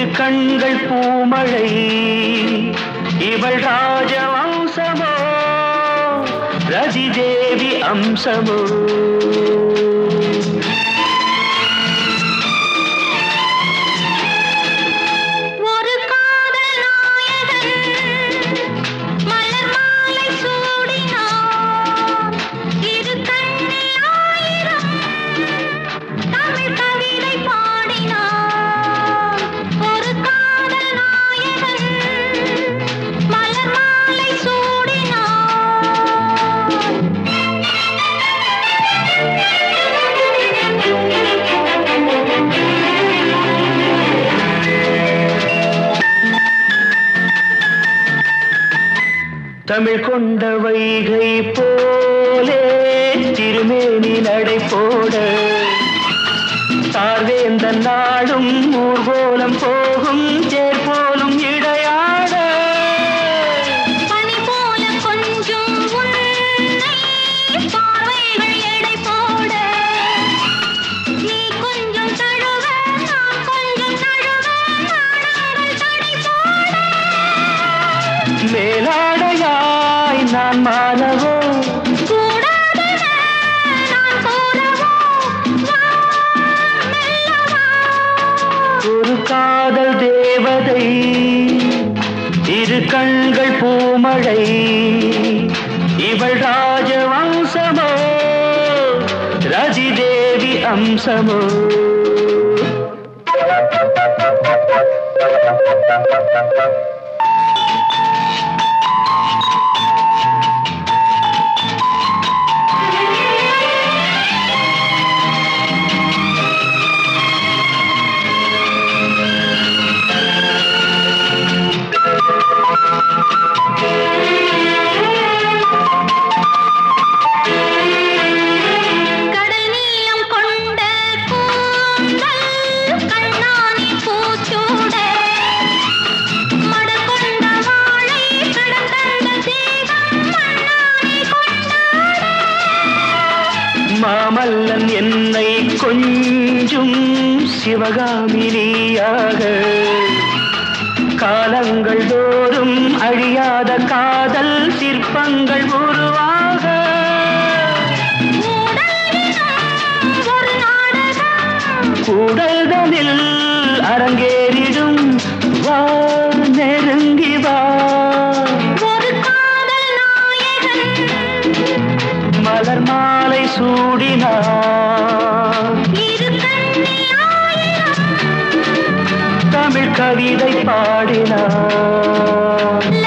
கண்கள் பூமழை இவள் ராஜவம்சமோ ரதி தேவி அம்சமோ ஒரு காதல் நாயகன் மலர் மாலை சூடினான் இரு கண்ணில் ஆயிரம் தமிழ் கவிதை பாடினான் ஒரு காதல் நாயகன் மலர் மாலை சூடினான் தமிழ் கொண்ட வைகை போலே திருமேனி நடை போட சார்வேந்த நாடும் ஊர்கோலம் போகும் தேர் போலும் இடையாட பனி போல கொஞ்சம் உன்னை பார்வைகள் எடை போட நீ கொஞ்சம் தழுவ நான் கொஞ்சம் தழுவ நாடங்கள் தடை போட மேலாடையாய் நான் மாறவோ கூடாதென நான் கூறவோ வா மெல்லவா ஒரு காதல் தேவதை இரு கண்கள் பூமழை இவள் ராஜவம்சமோ ரதி தேவி அம்சமோ கடல் நீளம் கொண்ட கூந்தல் கண்ணானி பூச்சூட மடல் கொண்ட வாழை கடந்தந்த தேகம் மண்ணானி கொண்டாட மாமல்லன் என்னை கொஞ்சும் சிவகாமினியாக காலங்கள் தோறும் அழியாத காதல் சிற்பங்கள் உருவாக மூடலினம் ஒரு நாடகம் கூடல்தனில் அரங்கேறிடும் வா நெருங்கி வா ஒரு காதல் நாயகன் மலர் மாலை சூடினார் இரு கண்ணில் ஆயிரம் தமிழ் கவிதை பாடினார்